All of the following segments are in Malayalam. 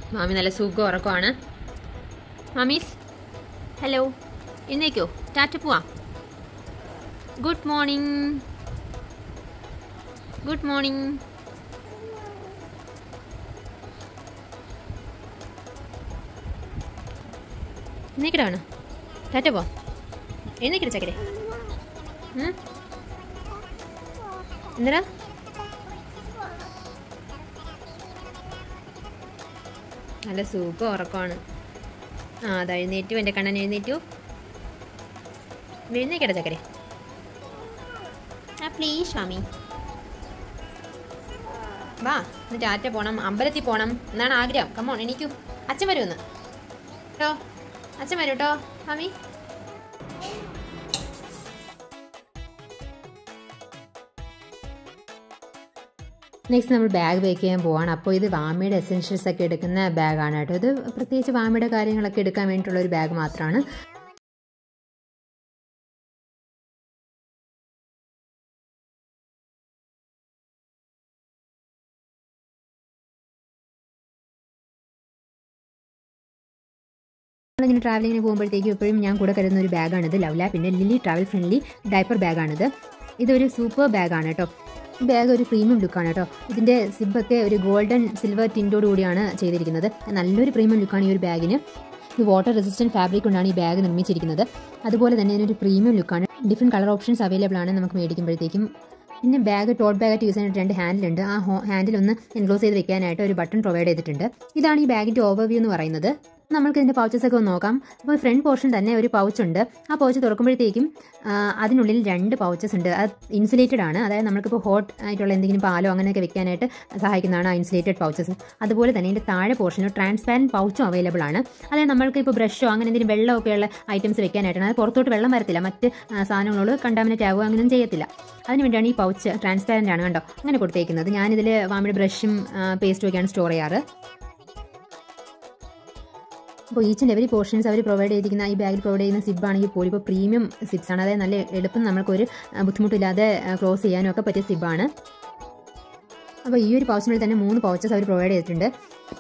മാമി നല്ല സുഖം ഉറക്കമാണ് മാമീസ് ഹലോ എന്നേക്കോ ടാറ്റ പോവാം ഗുഡ് മോർണിംഗ് ഗുഡ് മോർണിംഗ് എന്നേക്കിടാണ് ടാറ്റ പോ എന്നേക്കിട ചക്കരെ എന്തിനാ നല്ല സുഖം ഉറക്കമാണ് ആ അത് എഴുന്നേറ്റു എൻ്റെ കണ്ണൻ എഴുന്നേറ്റു എഴുന്നേക്കട ചക്കരെ ആ പ്ലീസ് സ്വാമി വാ ഇന്ന് ടാറ്റ പോണം അമ്പലത്തിൽ പോണം എന്നാണ് ആഗ്രഹം കമ്മോൺ എണീക്കൂ അച്ഛൻ വരുമെന്ന് കേട്ടോ അച്ഛൻ വരും കേട്ടോ മാമി നെക്സ്റ്റ് നമ്മൾ ബാഗ് പാക്ക് ചെയ്യാൻ പോവാണ് അപ്പോൾ ഇത് വാമിയുടെ എസെൻഷ്യൽസ് ഒക്കെ എടുക്കുന്ന ബാഗാണ് കേട്ടോ ഇത് പ്രത്യേകിച്ച് വാമിയുടെ കാര്യങ്ങളൊക്കെ എടുക്കാൻ വേണ്ടിയിട്ടുള്ള ഒരു ബാഗ് മാത്രമാണ് നമ്മളിങ്ങനെ ട്രാവലിങ്ങിന് പോകുമ്പോഴത്തേക്കും എപ്പോഴും ഞാൻ കൂടെ കരുതുന്ന ഒരു ബാഗാണിത് ലവ്ല പിന്നെ ലില്ലി ട്രാവൽ ഫ്രണ്ട്ലി ഡയപ്പർ ബാഗാണിത് ഇതൊരു സൂപ്പർ ബാഗാണ് കേട്ടോ ഈ ബാഗ് ഒരു പ്രീമിയം ലുക്കാണ് കേട്ടോ ഇതിൻ്റെ സിബൊക്കെ ഒരു ഗോൾഡൻ സിൽവർ ടിൻറ്റോട് കൂടിയാണ് ചെയ്തിരിക്കുന്നത് നല്ലൊരു പ്രീമിയം ലുക്കാണ് ഈ ഒരു ബാഗിന് ഈ വാട്ടർ റെസിസ്റ്റൻറ്റ് ഫാബ്രിക് കൊണ്ടാണ് ഈ ബാഗ് നിർമ്മിച്ചിരിക്കുന്നത് അതുപോലെ തന്നെ ഇതിനൊരു പ്രീമിയം ലുക്കാണ് ഡിഫറെൻറ്റ് കളർ ഓപ്ഷൻസ് അവൈലബിൾ ആണ് നമുക്ക് മേടിക്കുമ്പോഴത്തേക്കും പിന്നെ ബാഗ് ടോട്ട് ബാഗായിട്ട് യൂസ് ചെയ്യാനായിട്ട് രണ്ട് ഹാൻഡിലുണ്ട് ആ ഹാൻഡിൽ ഒന്ന് എൻക്ലോസ് ചെയ്ത് വെക്കാനായിട്ട് ഒരു ബട്ടൺ പ്രൊവൈഡ് ചെയ്തിട്ടുണ്ട് ഇതാണ് ഈ ബാഗിൻ്റെ ഓവർവ്യൂ എന്ന് പറയുന്നത് നമുക്ക് ഇതിൻ്റെ പൗച്ചസ് ഒക്കെ ഒന്ന് നോക്കാം അപ്പോൾ ഫ്രണ്ട് പോർഷൻ തന്നെ ഒരു പൗച്ച് ഉണ്ട് ആ പൗച്ച് തുറക്കുമ്പോഴത്തേക്കും ആ, അതിനുള്ളിൽ രണ്ട് പൗച്ചസ് ഉണ്ട് അത് ഇൻസുലേറ്റഡ് ആണ് അതായത് നമുക്കിപ്പോൾ ഹോട്ട് ആയിട്ടുള്ള എന്തെങ്കിലും പാലോ അങ്ങനെയൊക്കെ വെക്കാനായിട്ട് സഹായിക്കുന്നതാണ് ആ ഇൻസുലേറ്റഡ് പൗച്ചസ് അതുപോലെ തന്നെ ഇതിൻ്റെ താഴെ പോർഷനിൽ ട്രാൻസ്പാരൻറ്റ് പൗച്ചും അവൈലബിൾ ആണ് അതായത് നമ്മൾക്ക് ഇപ്പോൾ ബ്രഷോ അങ്ങനെ എന്തെങ്കിലും വെള്ളമൊക്കെയുള്ള ഐറ്റംസ് വെക്കാനായിട്ടാണ് അത് പുറത്തോട്ട് വെള്ളം വരത്തില്ല മറ്റ് ആ, സാധനങ്ങളോട് കണ്ടാമിനേറ്റ് ആവുക അങ്ങനെയൊന്നും ചെയ്യത്തില്ല അതിന് വേണ്ടിയാണ് ഈ പൗച്ച് ട്രാൻസ്പാരൻ്റ് ആണ് കണ്ടോ അങ്ങനെ കൊടുത്തേക്കുന്നത് ഞാനിതിൽ വാമിയുടെ ബ്രഷും പേസ്റ്റും ഒക്കെയാണ് സ്റ്റോർ ചെയ്യാറ് അപ്പോൾ ഈച്ച് ആൻഡ് എവരി പോർഷൻസ് അവർ പ്രൊവൈഡ് ചെയ്തിരിക്കുന്ന ഈ ബാഗിൽ പ്രൊവൈഡ് ചെയ്യുന്ന സിബ് ആണെങ്കിൽ പോലും ഇപ്പോൾ പ്രീമിയം സിബ്സ് ആണ് അതായത് നല്ല എളുപ്പം നമുക്കൊരു ആ, ബുദ്ധിമുട്ടില്ലാതെ ക്ലോസ് ചെയ്യാനും ഒക്കെ പറ്റിയ സിബാണ് അപ്പോൾ ഈ ഒരു പൗച്ചിനുള്ളിൽ തന്നെ മൂന്ന് പൗച്ചസ് അവർ പ്രൊവൈഡ് ചെയ്തിട്ടുണ്ട്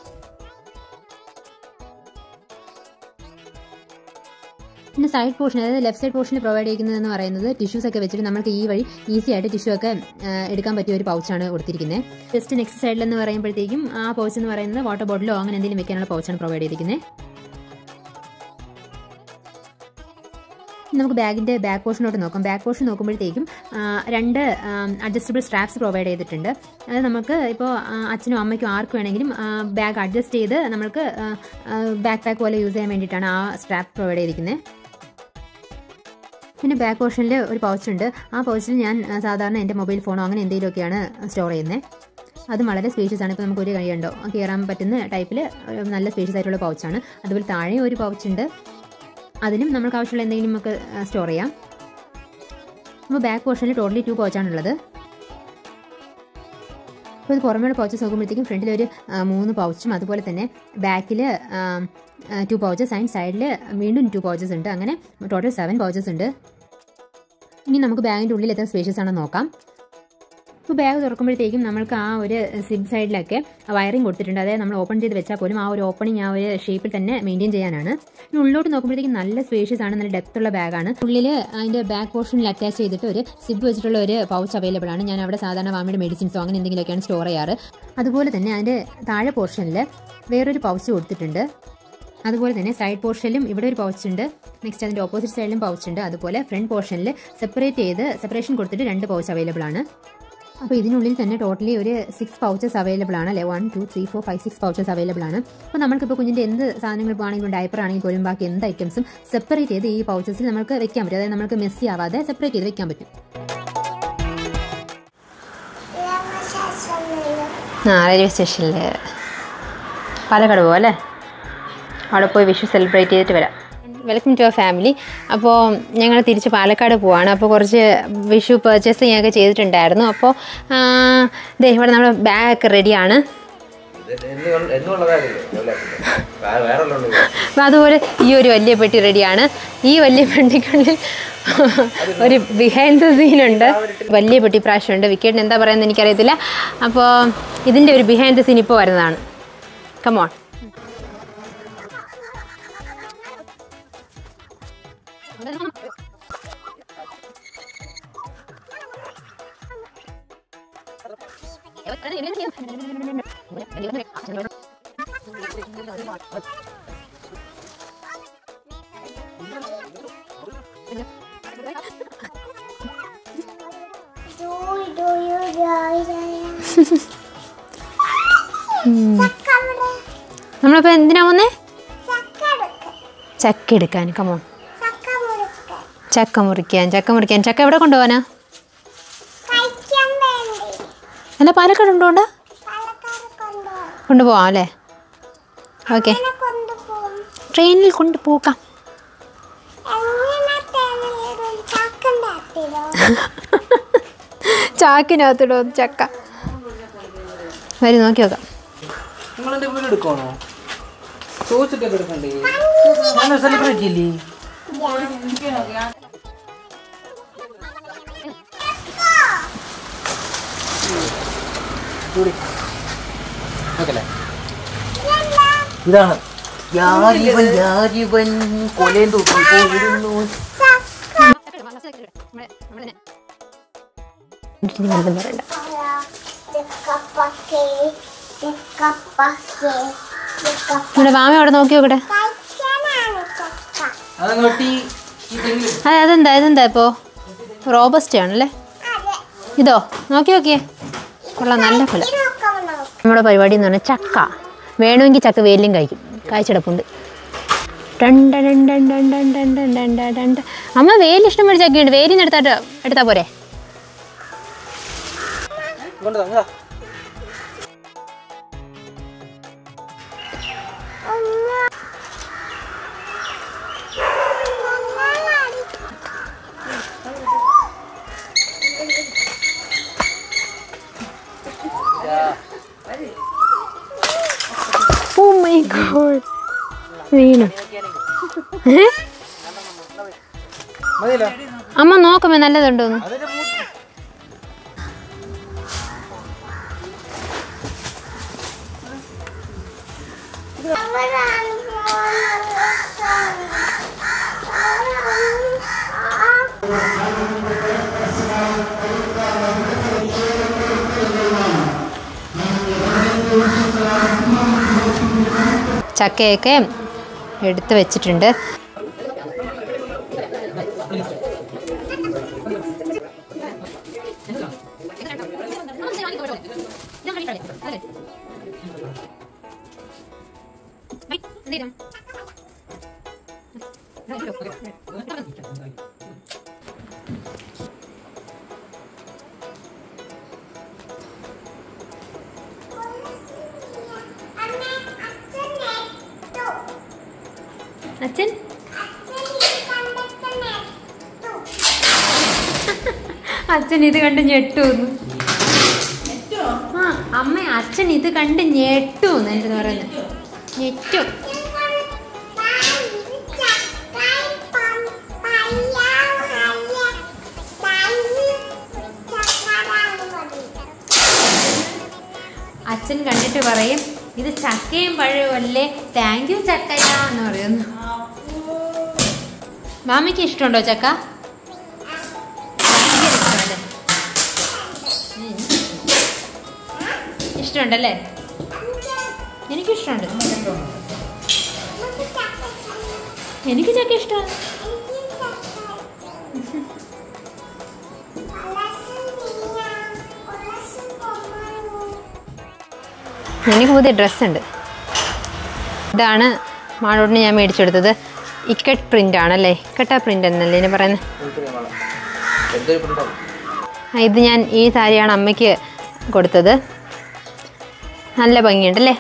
പിന്നെ സൈഡ് പോർഷൻ അതായത് ലെഫ്റ്റ് സൈഡ് പോർഷനിൽ പ്രൊവൈഡ് ചെയ്യുന്നതെന്ന് പറയുന്നത് ടിഷ്യൂസ് ഒക്കെ വെച്ചിട്ട് നമുക്ക് ഈ വഴി ഈസി ആയിട്ട് ടിഷ്യൂ ഒക്കെ ആ, എടുക്കാൻ പറ്റിയ ഒരു പൗച്ചാണ് കൊടുത്തിരിക്കുന്നത് ജസ്റ്റ് നെക്സ്റ്റ് സൈഡിൽ എന്ന് പറയുമ്പോഴത്തേക്കും ആ പൗച്ച് എന്ന് പറയുന്നത് വാട്ടർ ബോട്ടിലോ അങ്ങനെ എന്തെങ്കിലും വെക്കാനുള്ള പൗച്ചാണ് പ്രൊവൈഡ് ചെയ്തിരിക്കുന്നത് നമുക്ക് ബാഗിൻ്റെ ബാക്ക് പോർഷനോട്ട് നോക്കാം ബാക്ക് പോർഷൻ നോക്കുമ്പോഴത്തേക്കും ആ, രണ്ട് അഡ്ജസ്റ്റബിൾ സ്ട്രാപ്സ് പ്രൊവൈഡ് ചെയ്തിട്ടുണ്ട് അത് നമുക്ക് ഇപ്പോൾ അച്ഛനും അമ്മയ്ക്കും ആർക്കും വേണമെങ്കിലും ബാഗ് അഡ്ജസ്റ്റ് ചെയ്ത് നമുക്ക് ബാക്ക് പാക്ക് പോലെ യൂസ് ചെയ്യാൻ വേണ്ടിയിട്ടാണ് ആ സ്ട്രാപ്പ് പ്രൊവൈഡ് ചെയ്തിരിക്കുന്നത് പിന്നെ ബാക്ക് പോർഷനിൽ ഒരു പൗച്ച് ഉണ്ട് ആ പൗച്ചിൽ ഞാൻ ആ, സാധാരണ എൻ്റെ മൊബൈൽ ഫോണോ അങ്ങനെ എന്തെങ്കിലുമൊക്കെയാണ് സ്റ്റോർ ചെയ്യുന്നത് അത് വളരെ സ്പേഷ്യസ് ആണ് ഇപ്പോൾ നമുക്ക് ഒരു കഴിയുണ്ടോ കയറാൻ പറ്റുന്ന ടൈപ്പിൽ നല്ല സ്പേഷ്യസ് ആയിട്ടുള്ള പൗച്ചാണ് അതുപോലെ താഴെ ഒരു പൗച്ച് ഉണ്ട് അതിനും നമുക്ക് ആവശ്യമുള്ള എന്തെങ്കിലും നമുക്ക് സ്റ്റോർ ചെയ്യാം അപ്പോൾ ബാക്ക് പോർഷനിൽ ടോട്ടലി ടു പൗച്ചാണുള്ളത് അപ്പോൾ ഇത് പുറമേയുള്ള പൗച്ചസ് നോക്കുമ്പോഴത്തേക്കും ഫ്രണ്ടിൽ ഒരു ആ, മൂന്ന് പൗച്ചും അതുപോലെ തന്നെ ബാക്കിൽ ടു പൗച്ചസ് ആൻഡ് സൈഡിൽ വീണ്ടും ടു പൗച്ചസ് ഉണ്ട് അങ്ങനെ ടോട്ടൽ സെവൻ പൗച്ചസ് ഉണ്ട് ഇനി നമുക്ക് ബാഗിൻ്റെ ഉള്ളിൽ എത്ര സ്പേഷ്യസ് ആണെന്ന് നോക്കാം ഇപ്പോൾ ബാഗ് തുറക്കുമ്പോഴത്തേക്കും നമ്മൾക്ക് ആ ഒരു സിബ് സൈഡിലൊക്കെ വയറിംഗ് കൊടുത്തിട്ടുണ്ട് അതായത് നമ്മൾ ഓപ്പൺ ചെയ്ത് വെച്ചാൽ പോലും ആ ഒരു ഓപ്പണിങ് ആ ഒരു ഷേപ്പിൽ തന്നെ മെയിൻറ്റെയിൻ ചെയ്യാനാണ് ഇനി ഉള്ളോട്ട് നോക്കുമ്പോഴത്തേക്കും നല്ല സ്പേഷ്യസ് ആണ് നല്ല ഡെപ്ത് ഉള്ള ബാഗാണ് ഉള്ളിൽ അതിൻ്റെ ബാക്ക് പോർഷനിൽ അറ്റാച്ച് ചെയ്തിട്ട് ഒരു സിബ് വെച്ചിട്ടുള്ള ഒരു പൗച്ച് അവൈലബിൾ ആണ് ഞാൻ അവിടെ സാധാരണ വാമിയുടെ മെഡിസിൻസോ അങ്ങനെ എന്തെങ്കിലുമൊക്കെയാണ് സ്റ്റോർ ചെയ്യാറ് അതുപോലെ തന്നെ അതിൻ്റെ താഴെ പോർഷനിൽ വേറൊരു പൗച്ച് കൊടുത്തിട്ടുണ്ട് അതുപോലെ തന്നെ സൈഡ് പോർഷനിലും ഇവിടെ ഒരു പൗച്ച് ഉണ്ട് നെക്സ്റ്റ് അതിൻ്റെ ഓപ്പോസിറ്റ് സൈഡിലും പൗച്ച് ഉണ്ട് അതുപോലെ ഫ്രണ്ട് പോർഷനിൽ സെപ്പറേറ്റ് ചെയ്ത് സെപ്പറേഷൻ കൊടുത്തിട്ട് രണ്ട് പൗച്ച് അവൈലബിൾ ആണ് അപ്പോൾ ഇതിനുള്ളിൽ തന്നെ ടോട്ടലി ഒരു സിക്സ് പൗച്ചസ് അവൈലബിൾ ആണ് അല്ലെ one two three four five six pouches available ആണ് അപ്പോൾ നമുക്കിപ്പോൾ കുഞ്ഞിൻ്റെ എന്ത് സാധനങ്ങൾ ഇപ്പോൾ ആണെങ്കിലും ഡയപ്പർ ആണെങ്കിൽ പോലും ബാക്കി എന്ത് ഐറ്റംസും സെപ്പറേറ്റ് ചെയ്ത് ഈ പൗച്ചസിൽ നമുക്ക് വെക്കാൻ പറ്റും അതായത് നമുക്ക് മെസ്സി ആവാതെ സെപ്പറേറ്റ് ചെയ്ത് വെക്കാൻ പറ്റും ആ റെയിൽവേ സ്റ്റേഷനിൽ പാലക്കാട് പോകാം അല്ലേ അവിടെ പോയി വിഷു സെലിബ്രേറ്റ് ചെയ്തിട്ട് വരാം വെൽക്കം ടു അവർ ഫാമിലി അപ്പോൾ ഞങ്ങൾ തിരിച്ച് പാലക്കാട് പോവാണ് അപ്പോൾ കുറച്ച് വിഷു പർച്ചേസിങ് ഒക്കെ ചെയ്തിട്ടുണ്ടായിരുന്നു അപ്പോൾ ദേ ഇവിടെ നമ്മുടെ ബാഗൊക്കെ റെഡിയാണ് അപ്പോൾ അതുപോലെ ഈ ഒരു വലിയ പെട്ടി റെഡിയാണ് ഈ വലിയ പെട്ടിക്കുള്ളിൽ ഒരു ബിഹൈൻഡ് ദ സീനുണ്ട് വലിയ പെട്ടി പ്രാവശ്യമുണ്ട് വിക്കറ്റിന് എന്താ പറയുന്നത് എനിക്കറിയത്തില്ല അപ്പോൾ ഇതിൻ്റെ ഒരു ബിഹൈൻഡ് ദ സീൻ ഇപ്പോൾ വരുന്നതാണ് കമോൺ Do do you ചക്ക ഇവിടെ നമ്മളിപ്പോൾ എന്തിനാ പോന്നേ ചക്ക എടുക്ക ചക്ക എടുക്കാൻ കമോ ചക്ക മുറുക്ക ചക്ക മുറിക്കാൻ ചക്ക മുറിക്കാൻ ചക്ക എവിടെ കൊണ്ടുപോകാനാ കഴിക്കാൻ വേണ്ടി അല്ല പാലക്കാട് കൊണ്ടുപോകണ്ട പാലക്കാട് കൊണ്ടുപോകും കൊണ്ടുപോകാം അല്ലേ ഓക്കെ എങ്ങനെ കൊണ്ടുപോകും ട്രെയിനിൽ കൊണ്ടുപോകാം എങ്ങനെ തേനിലിടും ചക്കൻ്റെ അത്തിലോ ചാക്കിനകത്തിടോ ചക്ക വരി നോക്കി നോക്കാം നിങ്ങളെന്റെ വീട് എടുക്കണോ ചോദിച്ചിട്ടൊക്കെ എടുക്കണ്ടേ ഞാൻ സെലിബ്രേറ്റ് ഇല്ലേ ഓക്കല്ലേ ഇതാണ് യാരിവൻ യാരിവൻ കൊലയും തൂക്കി പോയിരുന്നു പറയണ്ട ചക്കപ്പക്കേ ചക്കപ്പക്കേ ചക്ക നമ്മുടെ മാമ അവിടെ നോക്കി നോക്കട്ടെ കഴിക്കാനാണ് ചക്ക അതങ്ങ് വെട്ടി ഈ തെങ്ങിൽ അതെ അതെന്താ ഇതെന്താ ഇപ്പോൾ റോബസ്റ്റ് ആണല്ലേ അതെ ഇതോ നോക്കി നോക്കിയേ കൊള്ളാം നല്ല ഫലം ഇത് നോക്കാം നമുക്ക് നമ്മുടെ പരിപാടി എന്ന് പറഞ്ഞാൽ ചക്ക വേണമെങ്കിൽ ചക്ക വേലിലും കഴിക്കും കായ്ച്ചെടുപ്പുണ്ട് ടണ്ട ടണ്ട ടണ്ട ടണ്ട ടണ്ട ടണ്ട. അമ്മ വേലി ഇഷ്ടംപോലെ ചക്കയുണ്ട് വേലിന്ന് എടുത്താട്ട് എടുത്താൽ പോരെ കൊണ്ടുതാ ഇങ്ങതാ. ഓ മൈ ഗോഡ് വീണു ഏ? മതിയല്ലോ അമ്മ നോക്കുമേ നല്ലതുണ്ടോന്ന് അതിന്റെ മൂട്ടി ചക്കയൊക്കെ എടുത്ത് വെച്ചിട്ടുണ്ട് അച്ഛൻ അച്ഛൻ ഇത് കണ്ട് ഞെട്ടൂന്ന് ആ അമ്മ അച്ഛൻ ഇത് കണ്ട് ഞെട്ടൂന്ന് എൻ്റെ പറയുന്നത് ഞെട്ടു അച്ഛൻ കണ്ടിട്ട് പറയും ഇത് ചക്കയും പഴവും അല്ലേ താങ്ക് യു ചക്കയ എന്ന് പറയുന്നു മാമിക്ക് ഇഷ്ടമുണ്ടോ ചക്ക ഭയങ്കര ഇഷ്ടമല്ലേ? ഉം. ഇഷ്ടമുണ്ടല്ലേ എനിക്കിഷ്ടമുണ്ട് എനിക്ക് ചക്ക ഇഷ്ടമാണ് എനിക്ക് പുതിയ ഡ്രസ്സുണ്ട് ഇതാണ് മാളോട്ടിന് ഞാൻ മേടിച്ചെടുത്തത് ഇക്കട്ട് പ്രിൻ്റ് ആണല്ലേ ഇക്കട്ട പ്രിൻ്റ് എന്നല്ലേ ഇതിന് പറയുന്നത് എന്തൊരു പ്രിന്റാവും ആ, ഇത് ഞാൻ ഈ സാരിയാണ് അമ്മയ്ക്ക് കൊടുത്തത് നല്ല ഭംഗിയുണ്ടല്ലേ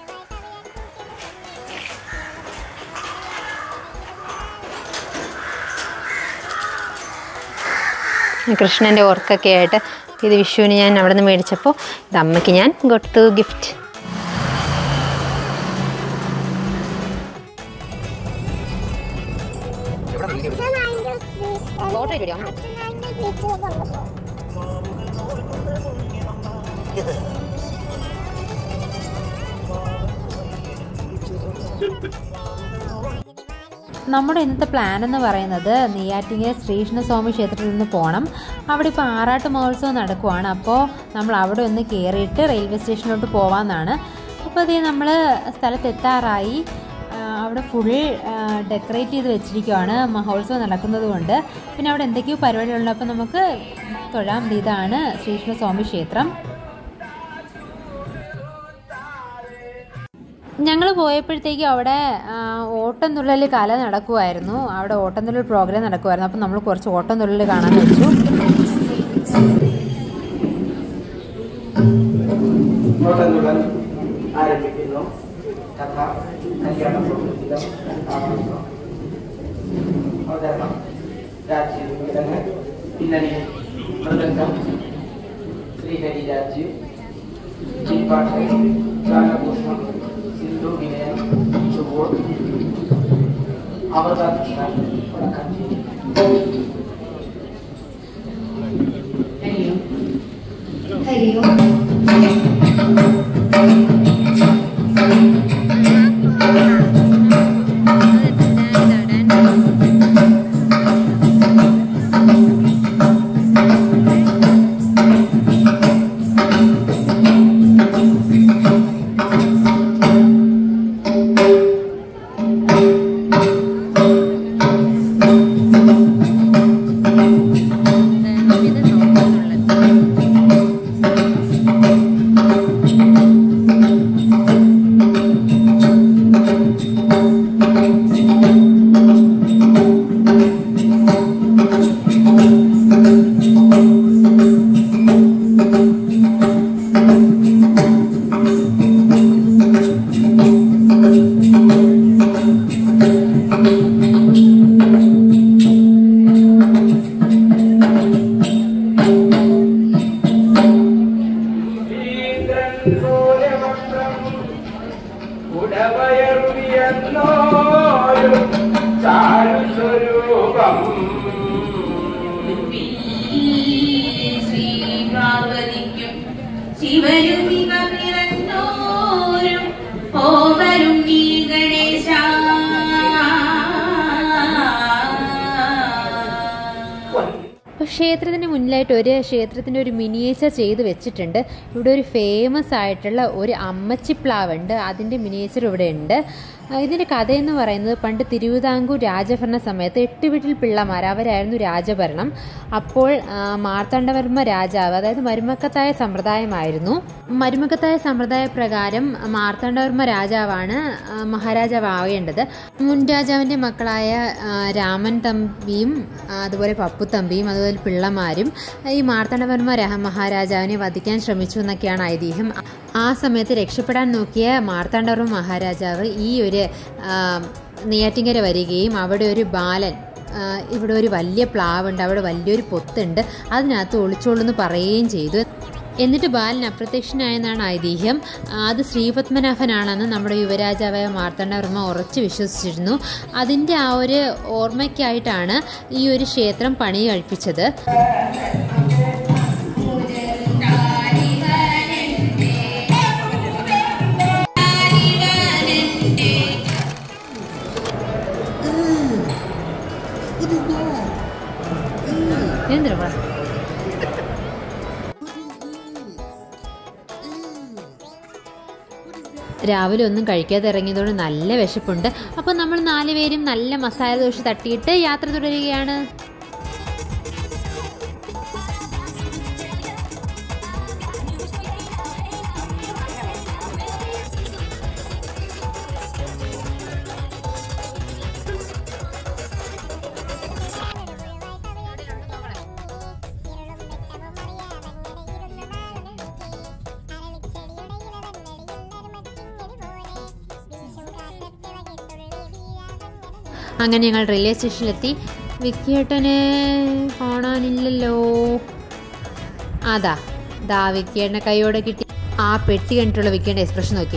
കൃഷ്ണൻ്റെ വർക്കൊക്കെ ആയിട്ട് ഇത് വിഷുവിന് ഞാൻ അവിടെ നിന്ന് മേടിച്ചപ്പോൾ ഇത് അമ്മയ്ക്ക് ഞാൻ കൊടുത്തു ഗിഫ്റ്റ് നമ്മുടെ ഇന്നത്തെ പ്ലാൻ എന്ന് പറയുന്നത് നെയ്യാറ്റിങ്ങര ശ്രീകൃഷ്ണസ്വാമി ക്ഷേത്രത്തിൽ നിന്ന് പോകണം അവിടെ ഇപ്പോൾ ആറാട്ട് മഹോത്സവം നടക്കുവാണ് അപ്പോൾ നമ്മൾ അവിടെ ഒന്ന് കയറിയിട്ട് റെയിൽവേ സ്റ്റേഷനിലോട്ട് പോകാമെന്നാണ് അപ്പോൾ അതേ നമ്മൾ സ്ഥലത്തെത്താറായി ആ, അവിടെ ഫുൾ ഡെക്കറേറ്റ് ചെയ്ത് വെച്ചിരിക്കുവാണ് മഹോത്സവം നടക്കുന്നത് കൊണ്ട് പിന്നെ അവിടെ എന്തൊക്കെയോ പരിപാടികളുണ്ട് അപ്പോൾ നമുക്ക് തൊഴാം ഇതാണ് ശ്രീകൃഷ്ണസ്വാമി ക്ഷേത്രം ഞങ്ങൾ പോയപ്പോഴത്തേക്കും അവിടെ ആ, ഓട്ടം തുള്ളൽ കല നടക്കുമായിരുന്നു അവിടെ ഓട്ടം തുള്ളൽ പ്രോഗ്രാം നടക്കുമായിരുന്നു അപ്പം നമ്മൾ കുറച്ച് ഓട്ടം തുള്ളൽ കാണാൻ വെച്ചു ഓട്ടംതുള്ളൽ ആരംഭിക്കുന്നു കഥ കല്യാണ പ്രവൃത്തികൾ ആരംഭിക്കുന്നു അവതരണം രാജീവ് വിലങ്ങ് പിന്നണി മൃദംഗം ശ്രീഹരി രാജീവ് ജിൻപാട്ട് ഗാനഭൂഷണം സിന്ധു വിനയൻ ചുവോൾ അമൃത കൃഷ്ണൻ വടക്കാഞ്ചേരി ചാരുസ്വരൂപം ശ്രീപാർവതിക്കും ശിവരും ഇവ പിറന്നോരും പോവരും നീ ഗണേശ അപ്പോൾ ക്ഷേത്രത്തിന് മുന്നിലായിട്ട് ഒരു ക്ഷേത്രത്തിൻ്റെ ഒരു മിനിയേച്ചർ ചെയ്ത് വെച്ചിട്ടുണ്ട് ഇവിടെ ഒരു ഫേമസ് ആയിട്ടുള്ള ഒരു അമ്മച്ചിപ്ലാവ് ഉണ്ട് അതിൻ്റെ മിനിയേച്ചർ ഇവിടെ ഉണ്ട് ആ, ഇതിൻ്റെ കഥയെന്ന് പറയുന്നത് പണ്ട് തിരുവിതാംകൂർ രാജഭരണ സമയത്ത് എട്ട് വീട്ടിൽ പിള്ളമാർ അവരായിരുന്നു രാജഭരണം അപ്പോൾ ആ, മാർത്താണ്ഡവർമ്മ രാജാവ് അതായത് മരുമക്കത്തായ സമ്പ്രദായമായിരുന്നു മരുമക്കത്തായ സമ്പ്രദായ പ്രകാരം മാർത്താണ്ഡവർമ്മ രാജാവാണ് ആ, മഹാരാജാവാകേണ്ടത് മുൻ രാജാവിൻ്റെ മക്കളായ ആ, രാമൻ തമ്പിയും ആ, അതുപോലെ പപ്പു തമ്പിയും അതുപോലെ പിള്ളമാരും ഈ മാർത്താണ്ഡവർമ്മ രാ- മഹാരാജാവിനെ വധിക്കാൻ ശ്രമിച്ചു എന്നൊക്കെയാണ് ഐതിഹ്യം ആ സമയത്ത് രക്ഷപ്പെടാൻ നോക്കിയ മാർത്താണ്ഡവർമ്മ മഹാരാജാവ് ഈ ഒരു ആ, നെയ്യാറ്റിങ്കര വരികയും അവിടെ ഒരു ബാലൻ ആ, ഇവിടെ ഒരു വലിയ പ്ലാവുണ്ട് അവിടെ വലിയൊരു പൊത്തുണ്ട് അതിനകത്ത് ഒളിച്ചോളെന്ന് പറയുകയും ചെയ്തു എന്നിട്ട് ബാലൻ അപ്രത്യക്ഷനായെന്നാണ് ഐതിഹ്യം ആ, അത് ശ്രീപത്മനാഭനാണെന്ന് നമ്മുടെ യുവരാജാവായ മാർത്താണ്ഡവർമ്മ ഉറച്ചു വിശ്വസിച്ചിരുന്നു അതിൻ്റെ ആ ഒരു ഓർമ്മയ്ക്കായിട്ടാണ് ഈ ഒരു ക്ഷേത്രം പണി കഴിപ്പിച്ചത് എന്തിനാ രാവിലെ ഒന്നും കഴിക്കാതെ ഇറങ്ങിയതുകൊണ്ട് നല്ല വിശപ്പുണ്ട് അപ്പോൾ നമ്മൾ നാലുപേരും നല്ല മസാല ദോശ തട്ടിയിട്ട് യാത്ര തുടരുകയാണ് അങ്ങനെ ഞങ്ങൾ റെയിൽവേ സ്റ്റേഷനിലെത്തി വിക്കിയേട്ടനെ കാണാനില്ലല്ലോ അതാ ദാ വിക്കിയേട്ടനെ കൈയോടെ കിട്ടി ആ പെട്ടി കണ്ടിട്ടുള്ള വിക്കിയുടെ എക്സ്പ്രഷൻ നോക്കി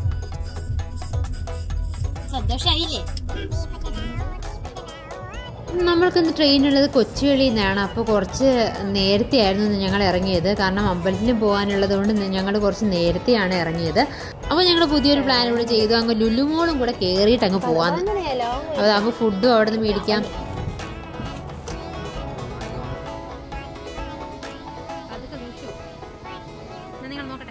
സന്തോഷായില്ലേ നമ്മൾക്കിന്ന് ട്രെയിനുള്ളത് കൊച്ചുവേളിയിൽ നിന്നാണ് അപ്പോൾ കുറച്ച് നേരത്തെ ആയിരുന്നു ഞങ്ങൾ ഇറങ്ങിയത് കാരണം അമ്പലത്തിലും പോകാനുള്ളത് കൊണ്ട് ഞങ്ങൾ കുറച്ച് നേരത്തെയാണ് ഇറങ്ങിയത് അപ്പോൾ ഞങ്ങൾ പുതിയൊരു പ്ലാൻ കൂടെ ചെയ്തു അങ്ങ് ലുലുമോളും കൂടെ കയറിയിട്ട് അങ്ങ് പോകാമെന്ന് അപ്പോൾ നമുക്ക് ഫുഡും അവിടെ നിന്ന് മേടിക്കാം നിങ്ങൾ നോക്കട്ടെ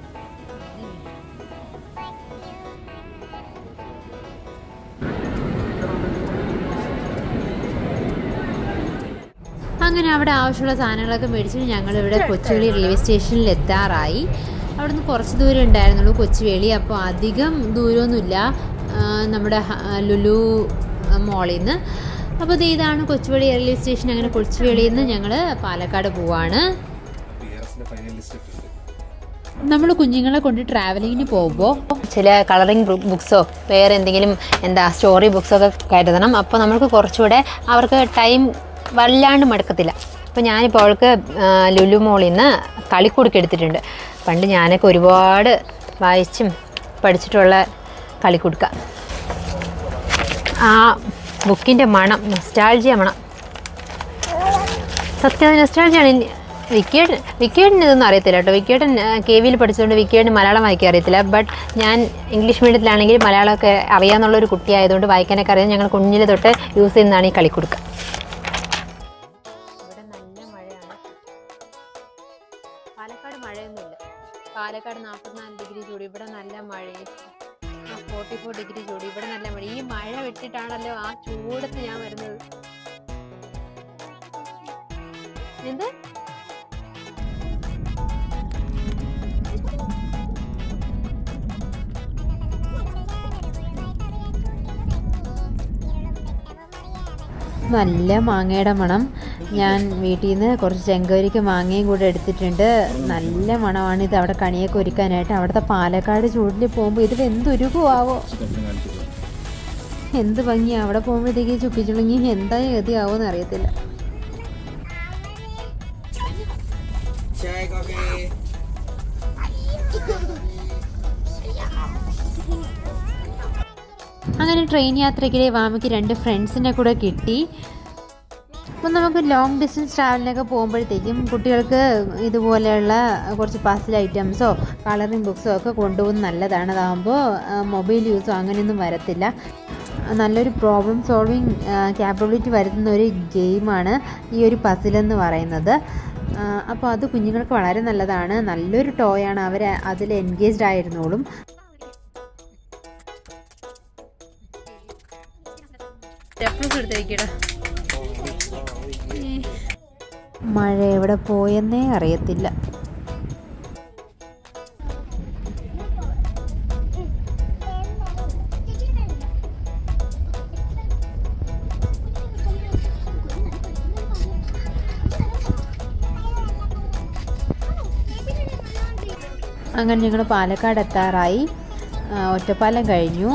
അങ്ങനെ അവിടെ ആവശ്യമുള്ള സാധനങ്ങളൊക്കെ മേടിച്ചിട്ട് ഞങ്ങളിവിടെ കൊച്ചുവേളി റെയിൽവേ സ്റ്റേഷനിൽ എത്താറായി അവിടുന്ന് കുറച്ച് ദൂരം ഉണ്ടായിരുന്നുള്ളൂ കൊച്ചുവേളി അപ്പോൾ അധികം ദൂരമൊന്നുമില്ല ആ, നമ്മുടെ ഹ- ലുലു മോളിൽ നിന്ന് അപ്പോൾ ഇത് ഇതാണ് കൊച്ചുവേളി റെയിൽവേ സ്റ്റേഷൻ അങ്ങനെ കൊച്ചുവേളിയിൽ നിന്ന് ഞങ്ങൾ പാലക്കാട് പോവാണ് നമ്മൾ കുഞ്ഞുങ്ങളെ കൊണ്ട് ട്രാവലിങ്ങിന് പോകുമ്പോൾ ചില കളറിംഗ് ബുക്സോ വേറെ എന്തെങ്കിലും എന്താ സ്റ്റോറി ബുക്സോ ഒക്കെ കരുതണം അപ്പോൾ നമുക്ക് കുറച്ചുകൂടെ അവർക്ക് ടൈം വല്ലാണ്ട് മടുക്കത്തില്ല അപ്പോൾ ഞാനിപ്പോൾ അവൾക്ക് ആ, ലുലു മോളിൽ നിന്ന് കളിക്കുടുക്ക് എടുത്തിട്ടുണ്ട് പണ്ട് ഞാനൊക്കെ ഒരുപാട് വായിച്ചും പഠിച്ചിട്ടുള്ള കളിക്കുടുക്ക ആ ബുക്കിൻ്റെ മണം നൊസ്റ്റാൾജിയ മണം സത്യം നൊസ്റ്റാൾജിയാണ് വിക്കേട്ടൻ വിക്കേട്ടിന് ഇതൊന്നും അറിയത്തില്ല കേട്ടോ വിക്കേട്ടൻ കെ വിയിൽ പഠിച്ചതുകൊണ്ട് വിക്കേട്ടിന് മലയാളം വായിക്കാൻ അറിയത്തില്ല ബട്ട് ഞാൻ ഇംഗ്ലീഷ് മീഡിയത്തിലാണെങ്കിൽ മലയാളമൊക്കെ അറിയാമെന്നുള്ളൊരു കുട്ടിയായതുകൊണ്ട് വായിക്കാനൊക്കെ അറിയാം ഞങ്ങൾ കുഞ്ഞിൽ തൊട്ട് യൂസ് ചെയ്യുന്നതാണ് ഈ കളിക്കുടുക്ക ഇവിടെ നല്ല മഴയാണ് പാലക്കാട് മഴയൊന്നുമില്ല പാലക്കാട് നാൽപ്പത്തിനാല് ഡിഗ്രി ചൂട് ഇവിടെ നല്ല മഴയും ഫോർട്ടി ഫോർ ഡിഗ്രി ചൂട് ഇവിടെ നല്ല മഴ ഈ മഴ വിട്ടിട്ടാണല്ലോ ആ ചൂടത്ത് ഞാൻ വരുന്നത് എന്ത് നല്ല മാങ്ങയുടെ മണം ഞാൻ വീട്ടിൽ നിന്ന് കുറച്ച് ചെങ്കരിക്ക് മാങ്ങയും കൂടെ എടുത്തിട്ടുണ്ട് നല്ല മണമാണ് ഇത് അവിടെ കണിയൊക്കെ ഒരുക്കാനായിട്ട് അവിടുത്തെ പാലക്കാട് ചൂടിൽ പോകുമ്പോൾ ഇത് എന്തൊരുക്കുമാവോ എന്ത് ഭംഗിയാ അവിടെ പോകുമ്പോഴത്തേക്ക് ചുക്കി ചുളുങ്ങി എന്താ ഗതിയാവോന്ന് അറിയത്തില്ല Chai coffee. അങ്ങനെ ട്രെയിൻ യാത്രയ്ക്കിടെ വാമിക്ക് രണ്ട് ഫ്രണ്ട്സിനെ കൂടെ കിട്ടി അപ്പം നമുക്ക് ലോങ് ഡിസ്റ്റൻസ് ട്രാവലിനൊക്കെ പോകുമ്പോഴത്തേക്കും കുട്ടികൾക്ക് ഇതുപോലെയുള്ള കുറച്ച് പസിൽ ഐറ്റംസോ കളറിംഗ് ബുക്സോ ഒക്കെ കൊണ്ടുപോകുന്നത് നല്ലതാണ് അതാകുമ്പോൾ മൊബൈൽ യൂസോ അങ്ങനെയൊന്നും വരത്തില്ല നല്ലൊരു പ്രോബ്ലം സോൾവിങ് ക്യാപ്പബിലിറ്റി വരുത്തുന്ന ഒരു ഗെയിമാണ് ഈ ഒരു പസിൽ എന്ന് പറയുന്നത് അപ്പോൾ അത് കുഞ്ഞുങ്ങൾക്ക് വളരെ നല്ലതാണ് നല്ലൊരു ടോയാണ് അവർ അതിൽ എൻഗേജ്ഡ് ആയിരുന്നോളും മഴ എവിടെ പോയെന്നേ അറിയത്തില്ല അങ്ങനെ ഞങ്ങൾ പാലക്കാട് എത്താറായി ആ, ഒറ്റപ്പാലം കഴിഞ്ഞു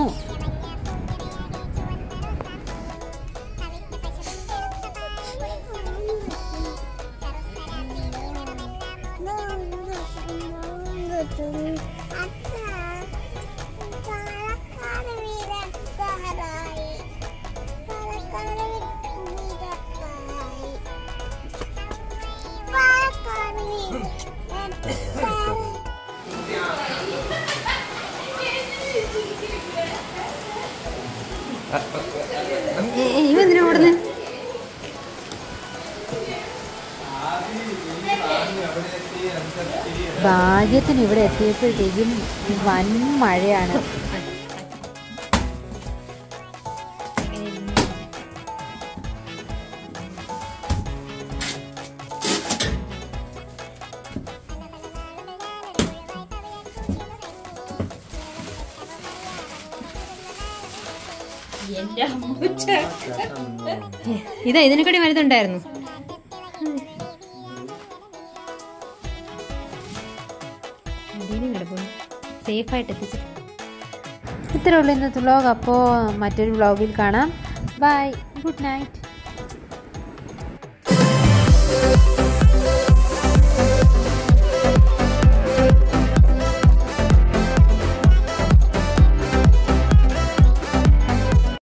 പാലക്കാട് വീരത്താറായി പാലക്കാട് വീരത്താറായി പാലക്കാട് വീരത്താറായി ഇവന്തിനാ ഓടുന്നത് ഭാഗ്യത്തിന് ഇവിടെ എത്തിയപ്പോഴത്തേക്കും വൻ മഴയാണ് എന്റെ അമ്മൂച്ച ഇതാ ഇതിനെക്കൂടി വലുതുണ്ടായിരുന്നു സേഫ് ആയിട്ട് എത്തിച്ചു ഇത്രേ ഉള്ളൂ ഇന്നത്തെ വ്ളോഗ് അപ്പോൾ മറ്റൊരു വ്ളോഗിൽ കാണാം ബൈ ഗുഡ് നൈറ്റ്